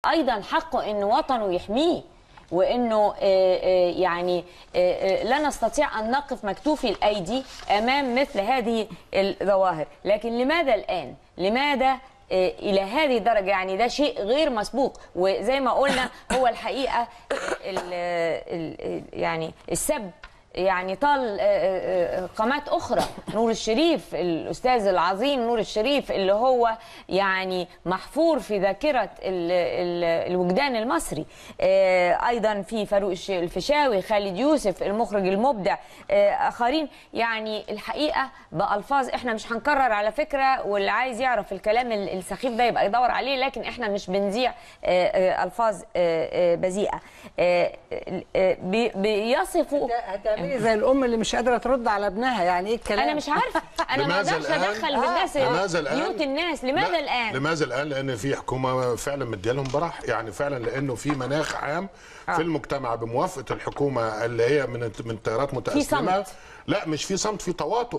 ايضا حقه ان وطنه يحميه وانه آه، آه، يعني آه، آه، لا نستطيع ان نقف مكتوفي الايدي امام مثل هذه الظواهر لكن لماذا الان لماذا آه، الى هذه الدرجه يعني ده شيء غير مسبوق وزي ما قلنا هو الحقيقه ال ال يعني السب يعني طال آه، آه، آه، قامات اخرى نور الشريف الاستاذ العظيم نور الشريف اللي هو يعني محفور في ذاكره ال- ال- الوجدان المصري آه، ايضا في فاروق الش- الفيشاوي خالد يوسف المخرج المبدع آه، اخرين يعني الحقيقه بالفاظ احنا مش هنكرر على فكره واللي عايز يعرف الكلام ال- السخيف ده يبقى يدور عليه لكن احنا مش بنذيع آه، آه، الفاظ آه، آه، بذيئه آه، آه، بي- بيصفوا هتعملي زي الام اللي مش قادره ترد على ابنها يعني ايه الكلام انا مش عارفه انا ما لماذا اقدرش الآن؟ ادخل آه. بالناس لماذا الآن؟ بيوت الناس لماذا لا، الان لماذا الان لان في حكومه فعلا مديالهم براح يعني فعلا لانه في مناخ عام في المجتمع بموافقه الحكومه اللي هي من من تيارات متاسلمه صمت. لا مش في صمت في تواطؤ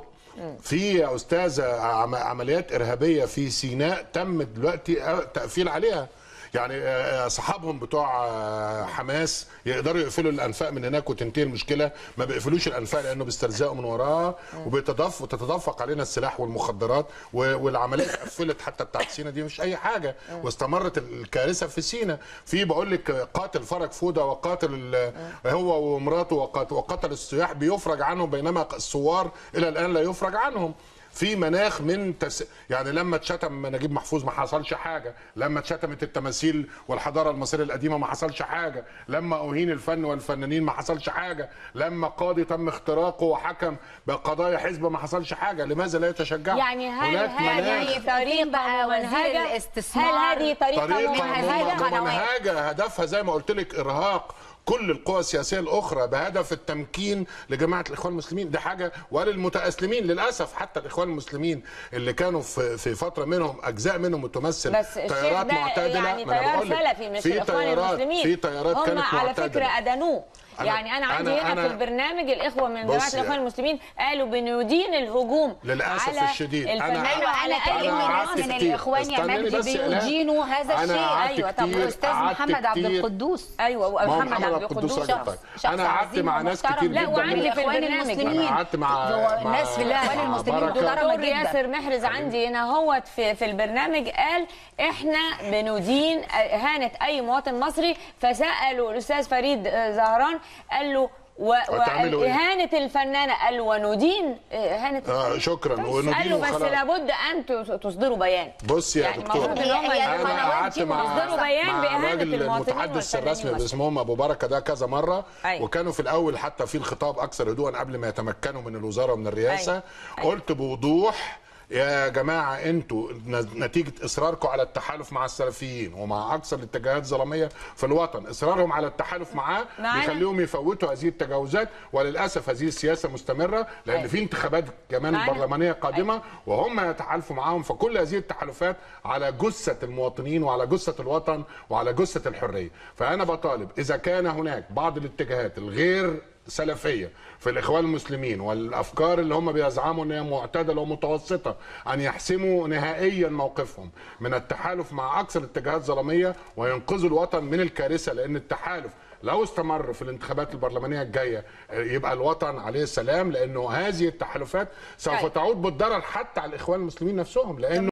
في يا استاذه عم- عمليات ارهابيه في سيناء تم دلوقتي تقفيل عليها يعني آه، اصحابهم بتوع آه، حماس يقدروا يقفلوا الانفاق من هناك وتنتهي المشكله ما بيقفلوش الانفاق لانه بيسترزقوا من وراها وبيتدفق وتتدفق علينا السلاح والمخدرات و- والعمليه اتقفلت حتى بتاعت سينا دي مش اي حاجه واستمرت الكارثه في سينا في بقول لك قاتل فرج فوده وقاتل ال- هو ومراته وقات- وقتل السياح بيفرج عنهم بينما الثوار الى الان لا يفرج عنهم في مناخ من تس... يعني لما اتشتم نجيب محفوظ ما حصلش حاجه لما اتشتمت التماثيل والحضاره المصريه القديمه ما حصلش حاجه لما اهين الفن والفنانين ما حصلش حاجه لما قاضي تم اختراقه وحكم بقضايا حزب ما حصلش حاجه لماذا لا يتشجعوا يعني هل هناك مناخ هذه طريقه بقى وزير ومنهجه الاستثمار هل هذه طريقه طريقه ومنهجه ومنهجه هدفها زي ما قلت لك ارهاق كل القوى السياسيه الاخرى بهدف التمكين لجماعه الاخوان المسلمين دي حاجه وللمتاسلمين للاسف حتى الاخوان المسلمين اللي كانوا في في فتره منهم اجزاء منهم بتمثل بس الشيخ تيارات ده معتدله يعني ما أنا تيار بقول لك، سلفي مش في الاخوان تيارات المسلمين في تيارات هم كانت على معتدله فكره ادانوه أنا- يعني انا عندي أنا- هنا أنا- في البرنامج الاخوه من جماعه بصي الاخوان المسلمين قالوا بندين الهجوم للأسف على الشديد. أنا- الفنان ايوه وعلى انا اي كلمه أنا ناس قعدت من كتير. الاخوان يا استناني مجدي بس يا إلهام. بيدينوا هذا أنا الشيء قعدت أيوة، طب كتير، الاستاذ قعدت محمد عبد كتير. القدوس ايوه ما هو محمد عبد القدوس القدوس راجل طيب. انا قعدت عظيم مع ناس ومحترم. كتير لا جدا وعندي من- في الإخوان البرنامج المسلمين. انا قعدت مع هو مع- الناس في الإخوان مع المسلمين بركة. محترمة دكتور جدا. ياسر محرز عندي هنا هو في, في البرنامج قال احنا بندين اهانه اي مواطن مصري فسالوا الاستاذ فريد آه، زهران قال له و- هتعملوا إيه؟ وإهانة الفنانة قال وندين إهانة آه الفنانة. شكرا بس وندين قال له بس وخلاص. لابد أن ت- تصدروا بيان بص يا يعني دكتور المفروض إن هم هي- هي يعملوا انا قعدت يصدروا مع بيان مع بإهانة الراجل المواطنين المتحدث والفنانين الرسمي المصريين. باسمهم ابو بركه ده كذا مره أيوة. وكانوا في الاول حتى في الخطاب اكثر هدوءا قبل ما يتمكنوا من الوزاره ومن الرئاسه أيوة. أيوة. قلت بوضوح يا جماعه انتوا نتيجه اصراركم على التحالف مع السلفيين ومع اكثر الاتجاهات الظلاميه في الوطن اصرارهم على التحالف معاه معانا. بيخليهم يفوتوا هذه التجاوزات وللاسف هذه السياسه مستمره لان أيوة. في انتخابات كمان معانا. برلمانيه قادمه وهم يتحالفوا معاهم فكل هذه التحالفات على جثه المواطنين وعلى جثه الوطن وعلى جثه الحريه فانا بطالب اذا كان هناك بعض الاتجاهات الغير سلفيه في الاخوان المسلمين والافكار اللي هم بيزعموا ان هي معتدله ومتوسطه ان يحسموا نهائيا موقفهم من التحالف مع اكثر الاتجاهات الظلاميه وينقذوا الوطن من الكارثه لان التحالف لو استمر في الانتخابات البرلمانيه الجايه يبقى الوطن عليه السلام لانه هذه التحالفات سوف طيب. تعود بالضرر حتى على الاخوان المسلمين نفسهم لانه